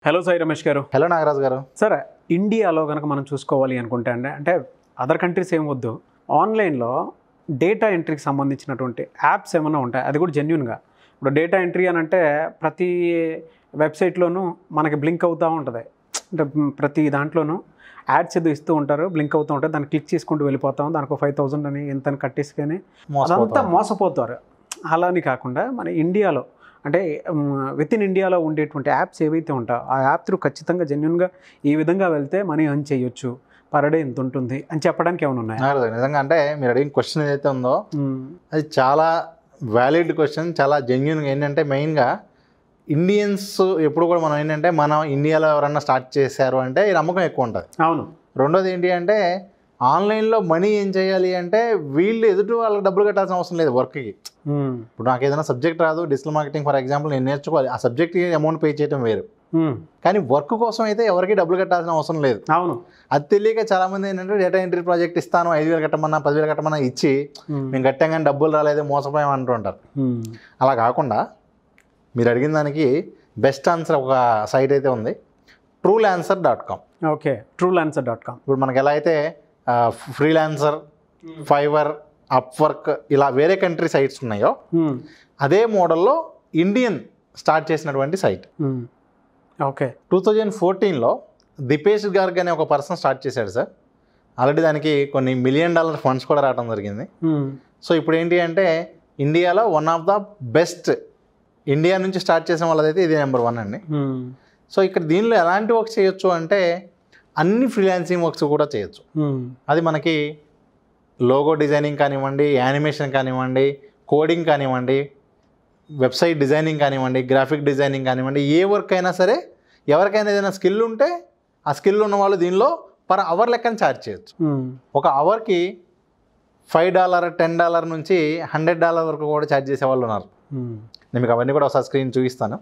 Hello Sai Ramesh గారు hello Nagaraju గారు sir ఇండియాలో కనుక మనం చూసుకోవాలి అనుకుంటే అండి అంటే అదర్ కంట్రీస్ ఏం వద్దు ఆన్లైన్లో డేటా ఎంట్రీకి సంబంధించినటువంటి యాప్స్ ఏమైనా ఉంటాయి అది కూడా జెన్యున్గా ఇప్పుడు డేటా ఎంట్రీ అని అంటే ప్రతి వెబ్సైట్లోనూ మనకి బ్లింక్ అవుతూ ఉంటుంది అంటే ప్రతి దాంట్లోనూ యాడ్స్ ఏదో ఇస్తూ ఉంటారు బ్లింక్ అవుతూ ఉంటాయి దాన్ని క్లిక్ చేసుకుంటూ వెళ్ళిపోతాం దానికి ఫైవ్ థౌసండ్ అని ఎంత అని కట్టేసుకొని అదంతా మోసపోతాం. మోసపోతారు అలా అని కాకుండా మన ఇండియాలో అంటే విత్ ఇన్ ఇండియాలో ఉండేటువంటి యాప్స్ ఏవైతే ఉంటాయో ఆ యాప్ త్రూ ఖచ్చితంగా జెన్యున్గా ఈ విధంగా వెళ్తే మనీ ఎర్న్ చేయొచ్చు పర్ డే ఎంత ఉంటుంది అని చెప్పడానికి ఏమైనా ఉన్నాయా నాగరాజు గారు, నిజంగా అంటే మీరు అడిగిన క్వశ్చన్ ఏదైతే ఉందో మ్మ్. అది చాలా వ్యాలిడ్ క్వశ్చన్ చాలా జెన్యున్గా ఏంటంటే మెయిన్గా ఇండియన్స్ ఎప్పుడు కూడా మనం ఏంటంటే మనం ఇండియాలో ఎవరన్నా స్టార్ట్ చేశారు అంటే ఈ నమ్మకం ఎక్కువ ఉంటుంది అవును రెండోది ఏంటి అంటే ఆన్లైన్లో మనీ ఏం చేయాలి అంటే వీళ్ళు ఎదుటి వాళ్ళకి డబ్బులు కట్టాల్సిన అవసరం లేదు వర్క్కి మ్మ్. ఇప్పుడు నాకు ఏదైనా సబ్జెక్ట్ రాదు డిజిటల్ మార్కెటింగ్ ఫర్ ఎగ్జాంపుల్ నేను నేర్చుకోవాలి ఆ సబ్జెక్ట్కి అమౌంట్ పే చేయడం వేరు మ్మ్. కానీ వర్క్ కోసం అయితే ఎవరికి డబ్బులు కట్టాల్సిన అవసరం లేదు అవును అది తెలియక చాలా మంది ఏంటంటే డేటా ఎంట్రీ ప్రాజెక్ట్ ఇస్తాను ఐదు వేలు కట్టమన్నా పదివేలు కట్టమన్నా ఇచ్చి మ్మ్. మేము కట్టాం కానీ డబ్బులు రాలేదు మోసపోయాం అంటుంటారు మ్మ్. అలా కాకుండా మీరు అడిగిన దానికి బెస్ట్ ఆన్సర్ ఒక సైట్ అయితే ఉంది Truelancer dot com okay Truelancer dot com ఇప్పుడు మనకి ఎలా అయితే ఫ్రీలాన్సర్ ఫైవర్ అప్వర్క్ ఇలా వేరే కంట్రీ సైట్స్ ఉన్నాయో అదే మోడల్లో ఇండియన్ స్టార్ట్ చేసినటువంటి సైట్ ఓకే టూ థౌజండ్ ఫోర్టీన్లో దిపేష్ గార్గ్ అనే ఒక పర్సన్ స్టార్ట్ చేశాడు సార్ ఆల్రెడీ దానికి కొన్ని మిలియన్ డాలర్ ఫండ్స్ కూడా రావడం జరిగింది మ్మ్. సో ఇప్పుడు ఏంటి అంటే ఇండియాలో one of the best India నుంచి స్టార్ట్ చేసిన వాళ్ళదైతే ఇది నెంబర్ వన్ అండి మ్మ్. సో ఇక్కడ దీనిలో ఎలాంటి వర్క్స్ చేయొచ్చు అంటే అన్ని ఫ్రీలాన్సింగ్ వర్క్స్ కూడా చేయొచ్చు మ్మ్. అది మనకి లోగో డిజైనింగ్ కానివ్వండి యానిమేషన్ కానివ్వండి కోడింగ్ కానివ్వండి వెబ్సైట్ డిజైనింగ్ కానివ్వండి గ్రాఫిక్ డిజైనింగ్ కానివ్వండి ఏ వర్క్ అయినా సరే ఎవరికైనా ఏదైనా స్కిల్ ఉంటే ఆ స్కిల్ ఉన్న వాళ్ళు దీనిలో పర్ అవర్ లెక్కన ఛార్జ్ చేయొచ్చు మ్మ్. ఒక అవర్కి ఫైవ్ డాలర్ టెన్ డాలర్ నుంచి హండ్రెడ్ డాలర్ వరకు కూడా ఛార్జ్ చేసే వాళ్ళు ఉన్నారు మ్మ్. నేను మీకు అవన్నీ కూడా ఒకసారి స్క్రీన్ చూపిస్తాను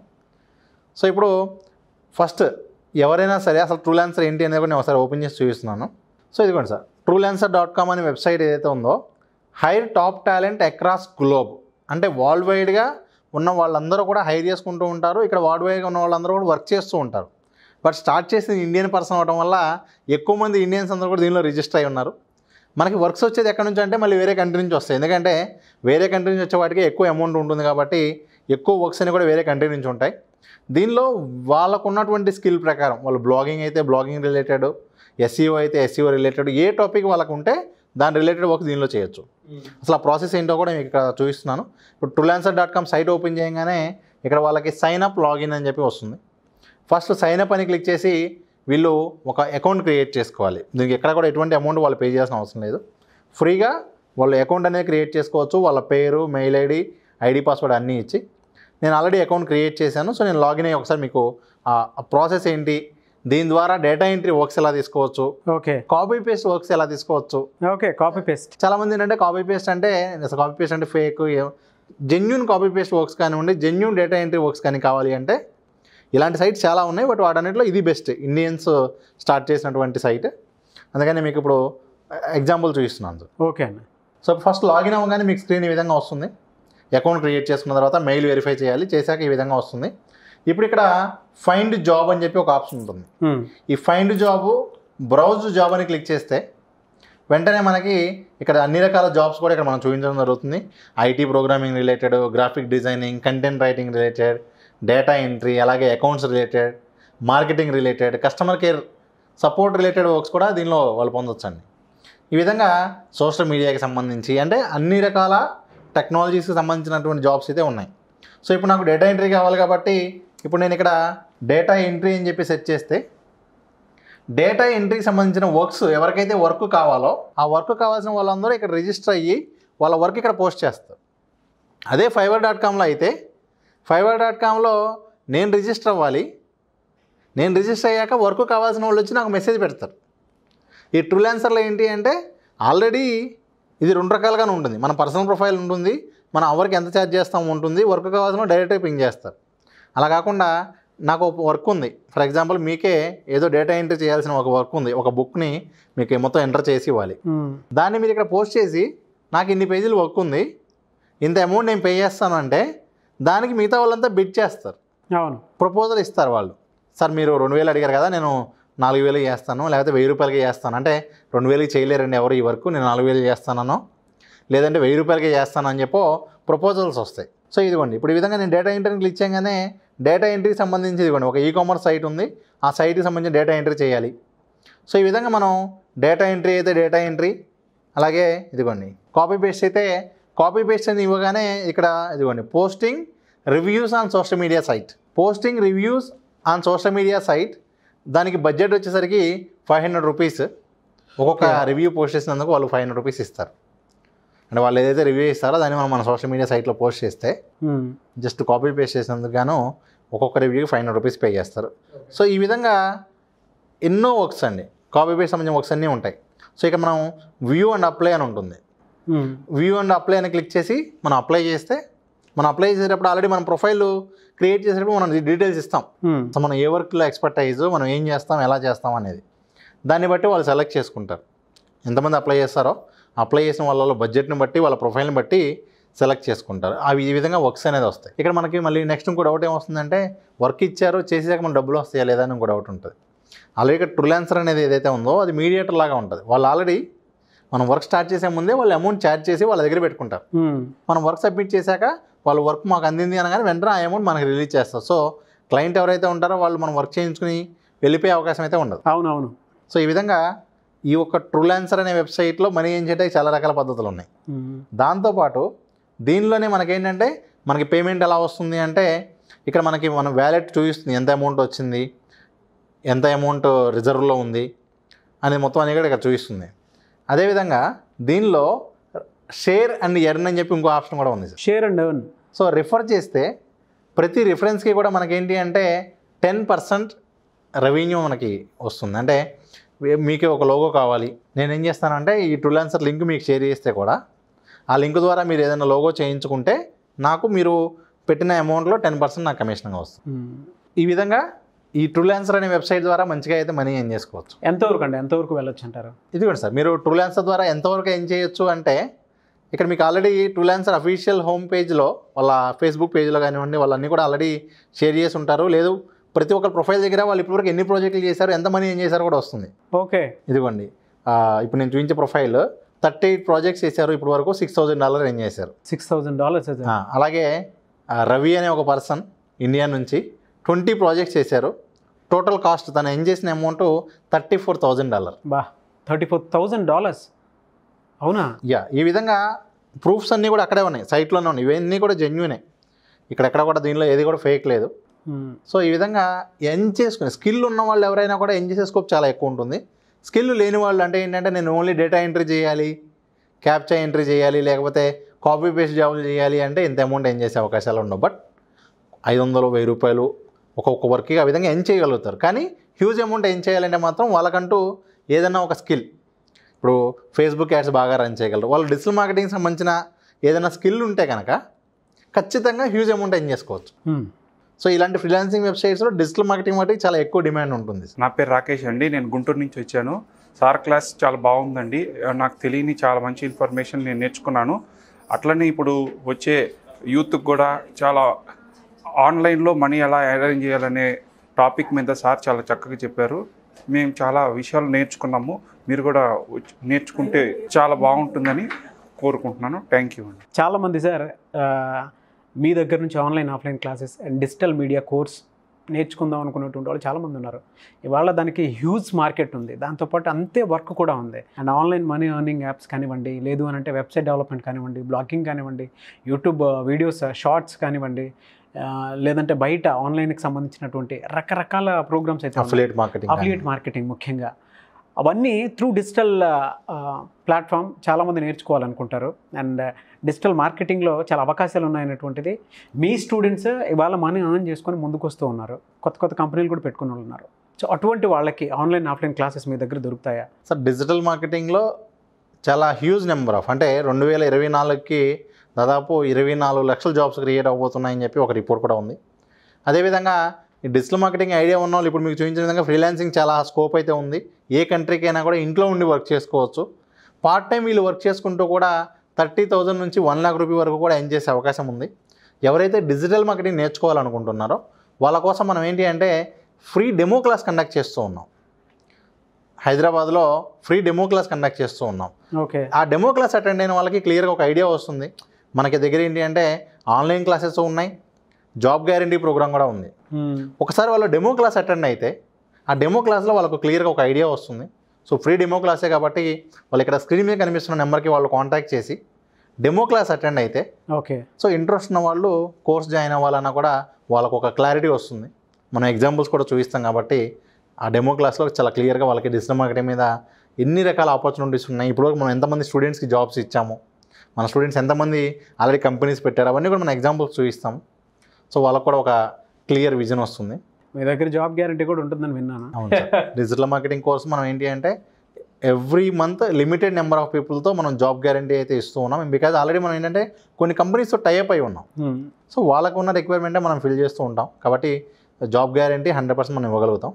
సో ఇప్పుడు ఫస్ట్ ఎవరైనా సరే అసలు ట్రూ ల్యాన్సర్ ఏంటి అనేది కూడా నేను ఒకసారి ఓపెన్ చేసి చూపిస్తున్నాను సో ఇదిగోండి sir Truelancer dot com అనే వెబ్సైట్ ఏదైతే ఉందో hire top talent across globe అంటే వరల్డ్ వైడ్గా ఉన్న వాళ్ళందరూ కూడా హైర్ చేసుకుంటూ ఉంటారు ఇక్కడ వరల్డ్ వైడ్గా ఉన్న వాళ్ళందరూ కూడా వర్క్ చేస్తూ ఉంటారు బట్ స్టార్ట్ చేసింది ఇండియన్ పర్సన్ అవడం వల్ల ఎక్కువ మంది ఇండియన్స్ అందరూ కూడా దీనిలో రిజిస్టర్ అయి ఉన్నారు మనకి వర్క్స్ వచ్చేది ఎక్కడి నుంచి అంటే మళ్ళీ వేరే కంట్రీ నుంచి వస్తాయి ఎందుకంటే వేరే కంట్రీ నుంచి వచ్చే వాటికి ఎక్కువ అమౌంట్ ఉంటుంది కాబట్టి ఎక్కువ వర్క్స్ అని కూడా వేరే కంట్రీ నుంచి ఉంటాయి దీనిలో వాళ్ళకు ఉన్నటువంటి స్కిల్ ప్రకారం వాళ్ళు బ్లాగింగ్ అయితే బ్లాగింగ్ రిలేటెడ్ ఎస్ఈఓ అయితే ఎస్ఈఓ రిలేటెడ్ ఏ టాపిక్ వాళ్ళకు ఉంటే దాని రిలేటెడ్ వర్క్ దీనిలో చేయొచ్చు అసలు ఆ ప్రాసెస్ ఏంటో కూడా మీకు ఇక్కడ చూపిస్తున్నాను ఇప్పుడు Truelancer dot com site open చేయగానే ఇక్కడ వాళ్ళకి సైన్ అప్ లాగిన్ అని చెప్పి వస్తుంది ఫస్ట్ సైన్ అప్ అని క్లిక్ చేసి వీళ్ళు ఒక అకౌంట్ క్రియేట్ చేసుకోవాలి దీనికి ఎక్కడ కూడా ఎటువంటి అమౌంట్ వాళ్ళు పే చేయాల్సిన అవసరం లేదు ఫ్రీగా వాళ్ళు అకౌంట్ అనేది క్రియేట్ చేసుకోవచ్చు వాళ్ళ పేరు మెయిల్ ఐడి ఐడి పాస్వర్డ్ అన్నీ ఇచ్చి నేను ఆల్రెడీ అకౌంట్ క్రియేట్ చేశాను సో నేను లాగిన్ అయ్యి ఒకసారి మీకు ఆ ప్రాసెస్ ఏంటి దీని ద్వారా డేటా ఎంట్రీ వర్క్స్ ఎలా తీసుకోవచ్చు ఓకే కాపీ పేస్ట్ వర్క్స్ ఎలా తీసుకోవచ్చు ఓకే కాపీ పేస్ట్ చాలా మంది ఏంటంటే కాపీ పేస్ట్ అంటే అసలు కాపీ పేస్ట్ అంటే fake genuine copy paste works కానివ్వండి జెన్యున్ డేటా ఎంట్రీ వర్క్స్ కానీ కావాలి అంటే ఇలాంటి సైట్స్ చాలా ఉన్నాయి బట్ వాటన్నిటిలో ఇది బెస్ట్ ఇండియన్స్ స్టార్ట్ చేసినటువంటి సైట్ అందుకని మీకు ఇప్పుడు ఎగ్జాంపుల్ చూపిస్తున్నాను సార్ ఓకే అండి సో ఫస్ట్ లాగిన్ అవ్వగానే మీకు స్క్రీన్ ఈ విధంగా వస్తుంది అకౌంట్ క్రియేట్ చేసుకున్న తర్వాత మెయిల్ వెరిఫై చేయాలి చేశాక ఈ విధంగా వస్తుంది ఇప్పుడు ఇక్కడ ఫైండ్ జాబ్ అని చెప్పి ఒక ఆప్షన్ ఉంటుంది మ్మ్. ఈ ఫైండ్ జాబ్ బ్రౌజ్ జాబ్ అని క్లిక్ చేస్తే వెంటనే మనకి ఇక్కడ అన్ని రకాల జాబ్స్ కూడా ఇక్కడ మనం చూపించడం జరుగుతుంది IT programming related graphic designing content writing related data entry అలాగే accounts related marketing related customer care support related works కూడా దీనిలో వాళ్ళు పొందొచ్చండి ఈ విధంగా సోషల్ మీడియాకి సంబంధించి అంటే అన్ని రకాల టెక్నాలజీస్కి సంబంధించినటువంటి జాబ్స్ అయితే ఉన్నాయి సో ఇప్పుడు నాకు డేటా ఎంట్రీ కావాలి కాబట్టి ఇప్పుడు నేను ఇక్కడ డేటా ఎంట్రీ అని చెప్పి సెట్ చేస్తే డేటా ఎంట్రీకి సంబంధించిన వర్క్స్ ఎవరికైతే వర్క్ కావాలో ఆ వర్క్ కావాల్సిన వాళ్ళందరూ ఇక్కడ రిజిస్టర్ అయ్యి వాళ్ళ వర్క్ ఇక్కడ పోస్ట్ చేస్తారు అదే ఫైవర్ డాట్ కామ్లో అయితే ఫైవర్ డాట్ కామ్లో నేను రిజిస్టర్ అవ్వాలి నేను రిజిస్టర్ అయ్యాక వర్క్ కావాల్సిన వాళ్ళు వచ్చి నాకు మెసేజ్ పెడతారు ఈ ట్రూలాన్సర్లో ఏంటి అంటే ఆల్రెడీ ఇది రెండు రకాలుగానే ఉంటుంది మన పర్సనల్ ప్రొఫైల్ ఉంటుంది మన అవర్కి ఎంత ఛార్జ్ చేస్తాం ఉంటుంది వర్క్ కావాల్సిన డైరెక్ట్గా పింగ్ చేస్తారు అలా కాకుండా నాకు ఒక వర్క్ ఉంది ఫర్ ఎగ్జాంపుల్ మీకే ఏదో డేటా ఎంట్రీ చేయాల్సిన ఒక వర్క్ ఉంది ఒక బుక్ని మీకు మొత్తం ఎంటర్ చేసి ఇవ్వాలి మ్మ్. దాన్ని మీరు ఇక్కడ పోస్ట్ చేసి నాకు ఇన్ని పేజీలు వర్క్ ఉంది ఇంత అమౌంట్ నేను పే చేస్తాను అంటే దానికి మిగతా వాళ్ళంతా బిడ్ చేస్తారు అవును ప్రపోజల్ ఇస్తారు వాళ్ళు సార్ మీరు రెండు వేలు అడిగారు కదా నేను నాలుగు వేలు చేస్తాను లేకపోతే వెయ్యి రూపాయలకి చేస్తాను అంటే రెండు వేలకి చేయలేరండి ఎవరు ఈ వరకు నేను నాలుగు వేలు చేస్తానో లేదంటే వెయ్యి రూపాయలకి చేస్తాను అని చెప్పో ప్రపోజల్స్ వస్తాయి సో ఇదిగోండి ఇప్పుడు ఈ విధంగా నేను డేటా ఎంట్రీని క్లిక్ చేయగానే డేటా ఎంట్రీకి సంబంధించి ఇదిగోండి ఒక ఈ కామర్స్ సైట్ ఉంది ఆ సైట్కి సంబంధించిన డేటా ఎంట్రీ చేయాలి సో ఈ విధంగా మనం డేటా ఎంట్రీ అయితే డేటా ఎంట్రీ అలాగే ఇదిగోండి కాపీ పేస్ట్ అయితే కాపీ పేస్ట్ అని ఇవ్వగానే ఇక్కడ ఇదిగోండి posting reviews on social media site posting reviews on social media site దానికి బడ్జెట్ వచ్చేసరికి ఫైవ్ హండ్రెడ్ రూపీస్ ఒక్కొక్క రివ్యూ పోస్ట్ చేసినందుకు వాళ్ళు ఫైవ్ హండ్రెడ్ రూపీస్ ఇస్తారు అంటే వాళ్ళు ఏదైతే రివ్యూ ఇస్తారో దాన్ని మనం మన సోషల్ మీడియా సైట్లో పోస్ట్ చేస్తే మ్మ్. జస్ట్ కాపీ పేస్ట్ చేసినందుకు గాను ఒక్కొక్క రివ్యూకి ఫైవ్ హండ్రెడ్ రూపీస్ పే చేస్తారు సో ఈ విధంగా ఎన్నో వర్క్స్ అండి కాపీ పేస్ట్ సంబంధించిన వర్క్స్ అన్నీ ఉంటాయి సో ఇక మనం వ్యూ అండ్ అప్లై అని ఉంటుంది మ్మ్. వ్యూ అండ్ అప్లై అని క్లిక్ చేసి మనం అప్లై చేస్తే మనం అప్లై చేసేటప్పుడు ఆల్రెడీ మనం ప్రొఫైల్ క్రియేట్ చేసేటప్పుడు మనం డీటెయిల్స్ ఇస్తాం మ్మ్. సో మనం ఏ వర్క్లో ఎక్స్పర్టైజ్ మనం ఏం చేస్తాం ఎలా చేస్తాం అనేది దాన్ని బట్టి వాళ్ళు సెలెక్ట్ చేసుకుంటారు ఎంతమంది అప్లై చేస్తారో అప్లై చేసిన వాళ్ళ బడ్జెట్ని బట్టి వాళ్ళ ప్రొఫైల్ని బట్టి సెలెక్ట్ చేసుకుంటారు అవి ఈ విధంగా వర్క్స్ అనేది వస్తాయి ఇక్కడ మనకి మళ్ళీ నెక్స్ట్ ఇంకో డౌట్ ఏమొస్తుందంటే వర్క్ ఇచ్చారు చేసాక మన డబ్బులు వస్తాయా లేదా అని ఇంకో డౌట్ ఉంటుంది అలాగే ఇక్కడ ట్రులాన్సర్ అనేది ఏదైతే ఉందో అది మీడియేటర్ లాగా ఉంటుంది వాళ్ళు ఆల్రెడీ మనం వర్క్ స్టార్ట్ చేసే ముందే వాళ్ళు అమౌంట్ ఛార్జ్ చేసి వాళ్ళ దగ్గర పెట్టుకుంటారు మ్మ్. మనం వర్క్ సబ్మిట్ చేశాక వాళ్ళు వర్క్ మాకు అందింది అనగానే వెంటనే ఆ అమౌంట్ మనకి రిలీజ్ చేస్తారు సో క్లయింట్ ఎవరైతే ఉంటారో వాళ్ళు మనం వర్క్ చేయించుకుని వెళ్ళిపోయే అవకాశం అయితే ఉండదు అవునవును సో ఈ విధంగా ఈ యొక్క ట్రూలాన్సర్ అనే వెబ్సైట్లో మనీ ఏం చేయడానికి చాలా రకాల పద్ధతులు ఉన్నాయి మ్మ్. దాంతోపాటు దీనిలోనే మనకేంటంటే మనకి పేమెంట్ ఎలా వస్తుంది అంటే ఇక్కడ మనకి మన వ్యాలెట్ చూపిస్తుంది ఎంత అమౌంట్ వచ్చింది ఎంత అమౌంట్ రిజర్వ్లో ఉంది అనేది మొత్తం అనేది కూడా ఇక్కడ చూపిస్తుంది అదేవిధంగా దీనిలో షేర్ అండ్ ఎర్న్ అని చెప్పి ఇంకో ఆప్షన్ కూడా ఉంది sir share and earn so refer చేస్తే ప్రతి రిఫరెన్స్కి కూడా మనకేంటి అంటే టెన్ పర్సెంట్ రెవెన్యూ మనకి వస్తుంది అంటే వే- మీకు ఒక లోగో కావాలి నేను ఏం చేస్తానంటే ఈ ట్రూలాన్సర్ లింక్ మీకు షేర్ చేస్తే కూడా ఆ లింక్ ద్వారా మీరు ఏదైనా లోగో చేయించుకుంటే నాకు మీరు పెట్టిన అమౌంట్లో టెన్ పర్సెంట్ నాకు కమిషన్గా వస్తుంది మ్మ్. ఈ విధంగా ఈ ట్రూలాన్సర్ అనే వెబ్సైట్ ద్వారా మంచిగా అయితే మనీ ఏం చేసుకోవచ్చు ఎంతవరకు అండి ఎంతవరకు వెళ్ళొచ్చు అంటారు ఇదిగోండి సార్ మీరు ట్రూలాన్సర్ ద్వారా ఎంతవరకు ఏం చేయొచ్చు అంటే ఇక్కడ మీకు ఆల్రెడీ ట్రూలాన్సర్ అఫీషియల్ హోమ్ పేజ్లో వాళ్ళ ఫేస్బుక్ పేజ్లో కానివ్వండి వాళ్ళన్నీ కూడా ఆల్రెడీ షేర్ చేసి ఉంటారు లేదు ప్రతి ఒక్క ప్రొఫైల్ దగ్గర వాళ్ళు ఇప్పటివరకు ఎన్ని ప్రాజెక్టులు చేశారు ఎంత మనీ ఏం చేశారు కూడా వస్తుంది ఓకే ఇదిగోండి ఆ, ఇప్పుడు నేను చూపించే ప్రొఫైల్ థర్టీ ఎయిట్ ప్రాజెక్ట్స్ చేశారు ఇప్పటి వరకు సిక్స్ థౌసండ్ డాలర్ ఏం చేశారు సిక్స్ థౌజండ్ డాలర్స్ ఆ, అలాగే ఆ, రవి అనే ఒక పర్సన్ ఇండియా నుంచి ట్వంటీ ప్రాజెక్ట్స్ చేశారు టోటల్ కాస్ట్ తను ఏం చేసిన amount thirty four thousand dollar బా థర్టీ ఫోర్ థౌజండ్ డాలర్స్ అవునా యా ఈ విధంగా ప్రూఫ్స్ అన్నీ కూడా అక్కడే ఉన్నాయి సైట్లోనే ఉన్నాయి ఇవన్నీ కూడా జెన్యునే ఇక్కడెక్కడ కూడా దీనిలో ఏది కూడా ఫేక్ లేదు మ్మ్. సో ఈ విధంగా ఎన్ చేసుకుని స్కిల్ ఉన్న వాళ్ళు ఎవరైనా కూడా ఎన్ చేసే స్కోప్ చాలా ఎక్కువ ఉంటుంది స్కిల్ లేని వాళ్ళు అంటే ఏంటంటే నేను ఓన్లీ డేటా ఎంట్రీ చేయాలి క్యాప్చా ఎంట్రీ చేయాలి లేకపోతే కాపీ పేస్ట్ జాబులు చేయాలి అంటే ఇంత అమౌంట్ ఏం చేసే అవకాశాలు ఉండవు బట్ ఐదు వందలు వెయ్యి రూపాయలు ఒక్కొక్క వర్క్కి ఆ విధంగా ఎన్ చేయగలుగుతారు కానీ హ్యూజ్ అమౌంట్ ఏం చేయాలంటే మాత్రం వాళ్ళకంటూ ఏదైనా ఒక స్కిల్ ఇప్పుడు ఫేస్బుక్ యాడ్స్ బాగా రన్ చేయగలరు వాళ్ళు డిజిటల్ మార్కెటింగ్ సంబంధించిన ఏదైనా స్కిల్ ఉంటే కనుక ఖచ్చితంగా హ్యూజ్ అమౌంట్ ఏం చేసుకోవచ్చు మ్మ్. సో ఇలాంటి ఫ్రీలాన్సింగ్ వెబ్సైట్స్లో డిజిటల్ మార్కెటింగ్ వాటికి చాలా ఎక్కువ డిమాండ్ ఉంటుంది నా పేరు రాకేష్ అండి నేను గుంటూరు నుంచి వచ్చాను సార్ క్లాస్ చాలా బాగుందండి నాకు తెలియని చాలా మంచి ఇన్ఫర్మేషన్ నేను నేర్చుకున్నాను అట్లనే ఇప్పుడు వచ్చే యూత్కి కూడా చాలా ఆన్లైన్లో మనీ ఎలా అరేంజ్ చేయాలనే టాపిక్ మీద సార్ చాలా చక్కగా చెప్పారు మేము చాలా విషయాలు నేర్చుకున్నాము మీరు కూడా వచ్చి- నేర్చుకుంటే చాలా బాగుంటుందని కోరుకుంటున్నాను థ్యాంక్ యూ అండి చాలామంది సార్ ఆ, మీ దగ్గర నుంచి online offline classes and digital media course నేర్చుకుందాం అనుకున్నటువంటి వాళ్ళు చాలామంది ఉన్నారు ఇవాళ దానికి హ్యూజ్ మార్కెట్ ఉంది దాంతోపాటు అంతే వర్క్ కూడా ఉంది and online money earning apps కానివ్వండి లేదు అని అంటే వెబ్సైట్ డెవలప్మెంట్ కానివ్వండి బ్లాగింగ్ కానివ్వండి యూట్యూబ్ వీడియోస్ షార్ట్స్ కానివ్వండి ఆ, లేదంటే బయట ఆన్లైన్కి సంబంధించినటువంటి రకరకాల ప్రోగ్రామ్స్ అయితే ఉన్నాయి. అఫిలియేట్ మార్కెటింగ్ అఫిలియేట్ మార్కెటింగ్ ముఖ్యంగా అవన్నీ త్రూ డిజిటల్ ప్లాట్ఫామ్ చాలామంది నేర్చుకోవాలనుకుంటారు అండ్ డిజిటల్ మార్కెటింగ్లో చాలా అవకాశాలు ఉన్నాయనేటువంటిది మీ స్టూడెంట్స్ ఇవాళ మనీ ఎర్న్ చేసుకొని ముందుకు వస్తూ ఉన్నారు కొత్త కొత్త కంపెనీలు కూడా పెట్టుకుని వాళ్ళు ఉన్నారు సో అటువంటి వాళ్ళకి ఆన్లైన్ ఆఫ్లైన్ క్లాసెస్ మీ దగ్గర దొరుకుతాయా సార్ డిజిటల్ మార్కెటింగ్లో చాలా హ్యూజ్ నెంబర్ ఆఫ్ అంటే రెండు వేల ఇరవై నాలుగుకి దాదాపు ఇరవై నాలుగు లక్షల జాబ్స్ క్రియేట్ అవబోతున్నాయని చెప్పి ఒక రిపోర్ట్ కూడా ఉంది అదేవిధంగా ఈ డిజిటల్ మార్కెటింగ్ ఐడియా ఉన్న వాళ్ళు ఇప్పుడు మీకు చూపించిన విధంగా ఫ్రీలాన్సింగ్ చాలా స్కోప్ అయితే ఉంది ఏ కంట్రీకి అయినా కూడా ఇంట్లో ఉండి వర్క్ చేసుకోవచ్చు పార్ట్ టైం వీళ్ళు వర్క్ చేసుకుంటూ కూడా థర్టీ థౌజండ్ నుంచి వన్ లాక్ రూపీ వరకు కూడా ఎన్ చేసే అవకాశం ఉంది ఎవరైతే డిజిటల్ మార్కెటింగ్ నేర్చుకోవాలనుకుంటున్నారో వాళ్ళ కోసం మనం ఏంటి అంటే ఫ్రీ డెమో క్లాస్ కండక్ట్ చేస్తూ ఉన్నాం హైదరాబాద్లో ఫ్రీ డెమో క్లాస్ కండక్ట్ చేస్తూ ఉన్నాం ఓకే ఆ డెమో క్లాస్ అటెండ్ అయిన వాళ్ళకి క్లియర్గా ఒక ఐడియా వస్తుంది మనకి దగ్గర ఏంటి అంటే ఆన్లైన్ క్లాసెస్ ఉన్నాయి జాబ్ గ్యారంటీ ప్రోగ్రామ్ కూడా ఉంది ఒకసారి వాళ్ళు డెమో క్లాస్ అటెండ్ అయితే ఆ డెమో క్లాస్లో వాళ్ళకు క్లియర్గా ఒక ఐడియా వస్తుంది సో ఫ్రీ డెమో క్లాసే కాబట్టి వాళ్ళు ఇక్కడ స్క్రీన్ మీద కనిపిస్తున్న నెంబర్కి వాళ్ళు కాంటాక్ట్ చేసి డెమో క్లాస్ అటెండ్ అయితే ఓకే సో ఇంట్రెస్ట్ ఉన్న వాళ్ళు కోర్స్ జాయిన్ అవ్వాలన్నా కూడా వాళ్ళకు ఒక క్లారిటీ వస్తుంది మనం ఎగ్జాంపుల్స్ కూడా చూపిస్తాం కాబట్టి ఆ డెమో క్లాస్లో చాలా క్లియర్గా వాళ్ళకి డిజిటల్ మార్కెటింగ్ మీద ఎన్ని రకాల ఆపర్చునిటీస్ ఉన్నాయి ఇప్పటివరకు మనం ఎంతమంది స్టూడెంట్స్కి జాబ్స్ ఇచ్చాము మన స్టూడెంట్స్ ఎంతమంది ఆల్రెడీ కంపెనీస్ పెట్టారు అవన్నీ కూడా మనం ఎగ్జాంపుల్స్ చూపిస్తాం సో వాళ్ళకు కూడా ఒక క్లియర్ విజన్ వస్తుంది మీ దగ్గర జాబ్ గ్యారంటీ కూడా ఉంటుందని విన్నాను అవును సార్ డిజిటల్ మార్కెటింగ్ కోర్స్ మనం ఏంటి అంటే every month limited number of పీపుల్తో మనం జాబ్ గ్యారంటీ అయితే ఇస్తూ ఉన్నాం బికాజ్ ఆల్రెడీ మనం ఏంటంటే కొన్ని కంపెనీస్తో టైప్ అయి ఉన్నాం Hmm. సో వాళ్ళకు ఉన్న రిక్వైర్మెంటే మనం ఫిల్ చేస్తూ ఉంటాం కాబట్టి జాబ్ గ్యారంటీ హండ్రెడ్ పర్సెంట్ మనం ఇవ్వగలుగుతాం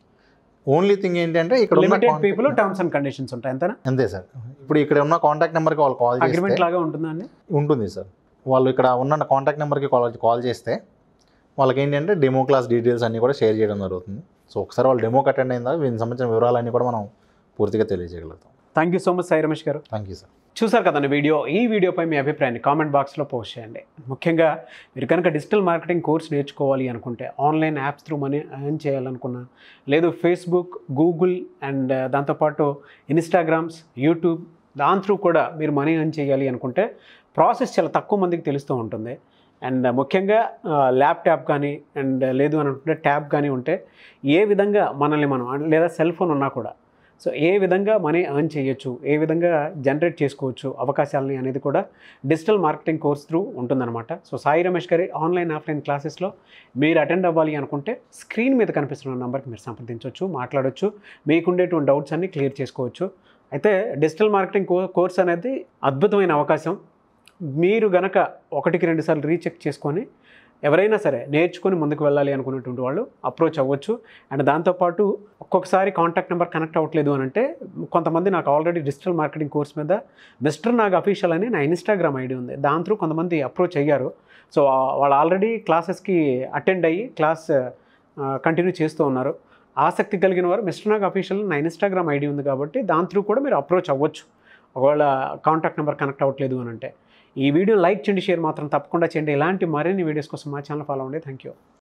ఓన్లీ థింగ్ ఏంటంటే ఇక్కడ ఉన్న limited contact- people terms and conditions ఉంటాయి అంతేనా అంతే సార్ ఇప్పుడు ఇక్కడ ఉన్న కాంటాక్ట్ నెంబర్కి వాళ్ళు కాల్ చేస్తే అగ్రిమెంట్ లాగా ఉంటుందా అండి ఉంటుంది సార్ వాళ్ళు ఇక్కడ ఉన్న కాంటాక్ట్ నెంబర్కి కాల్ కాల్ చేస్తే వాళ్ళకి ఏంటంటే డెమో క్లాస్ డీటెయిల్స్ అన్నీ కూడా షేర్ చేయడం జరుగుతుంది సో ఒకసారి వాళ్ళు డెమోకి అటెండ్ అయిన తర్వాత దీనికి సంబంధించిన వివరాలన్నీ కూడా మనం పూర్తిగా తెలియజేయగలుగుతాం thank you so much Sai Ramesh గారు థ్యాంక్ యూ సార్ చూసారు కదండి వీడియో ఈ వీడియోపై మీ అభిప్రాయాన్ని కామెంట్ బాక్స్లో పోస్ట్ చేయండి ముఖ్యంగా మీరు కనుక డిజిటల్ మార్కెటింగ్ కోర్స్ నేర్చుకోవాలి అనుకుంటే online apps through money earn చేయాలనుకున్నా లేదు ఫేస్బుక్ గూగుల్ అండ్ దాంతోపాటు ఇన్స్టాగ్రామ్స్ యూట్యూబ్ దాని త్రూ కూడా మీరు మనీ ఎర్న్ చేయాలి అనుకుంటే ప్రాసెస్ చాలా తక్కువ మందికి తెలుస్తూ ఉంటుంది అండ్ ముఖ్యంగా ల్యాప్టాప్ కానీ అండ్ లేదు అని అనుకుంటే ట్యాబ్ కానీ ఉంటే ఏ విధంగా మనల్ని మనం లేదా సెల్ ఫోన్ ఉన్నా కూడా సో ఏ విధంగా మనీ ఎర్న్ చేయొచ్చు ఏ విధంగా జనరేట్ చేసుకోవచ్చు అవకాశాలని అనేది కూడా డిజిటల్ మార్కెటింగ్ కోర్స్ త్రూ ఉంటుందన్నమాట సో సాయి రమేష్ గారి ఆన్లైన్ ఆఫ్లైన్ క్లాసెస్లో మీరు అటెండ్ అవ్వాలి అనుకుంటే స్క్రీన్ మీద కనిపిస్తున్న నెంబర్కి మీరు సంప్రదించవచ్చు మాట్లాడొచ్చు మీకుండేటువంటి డౌట్స్ అన్ని క్లియర్ చేసుకోవచ్చు అయితే డిజిటల్ మార్కెటింగ్ కో కోర్స్ అనేది అద్భుతమైన అవకాశం మీరు గనక ఒకటికి రెండు సార్లు రీచెక్ చేసుకొని ఎవరైనా సరే నేర్చుకొని ముందుకు వెళ్ళాలి అనుకునేటువంటి వాళ్ళు అప్రోచ్ అవ్వచ్చు అండ్ దాంతోపాటు ఒక్కొక్కసారి కాంటాక్ట్ నెంబర్ కనెక్ట్ అవ్వట్లేదు అని అంటే కొంతమంది నాకు ఆల్రెడీ డిజిటల్ మార్కెటింగ్ కోర్స్ మీద మిస్టర్ నాగ్ అఫీషియల్ అని నా ఇన్స్టాగ్రామ్ ఐడి ఉంది దాని త్రూ కొంతమంది అప్రోచ్ అయ్యారు సో ఆ- వాళ్ళు ఆల్రెడీ క్లాసెస్కి అటెండ్ అయ్యి క్లాస్ కంటిన్యూ చేస్తూ ఉన్నారు ఆసక్తి కలిగిన వారు మిస్టర్ నాగ్ అఫీషియల్ నా ఇన్స్టాగ్రామ్ ఐడి ఉంది కాబట్టి దాని త్రూ కూడా మీరు అప్రోచ్ అవ్వచ్చు ఒకవేళ కాంటాక్ట్ నెంబర్ కనెక్ట్ అవ్వట్లేదు అని అంటే ఈ వీడియో లైక్ చేయండి షేర్ మాత్రం తప్పకుండా చేయండి ఇలాంటి మరిన్ని వీడియోస్ కోసం మా ఛానల్ ఫాలో అవ్వండి థ్యాంక్ యూ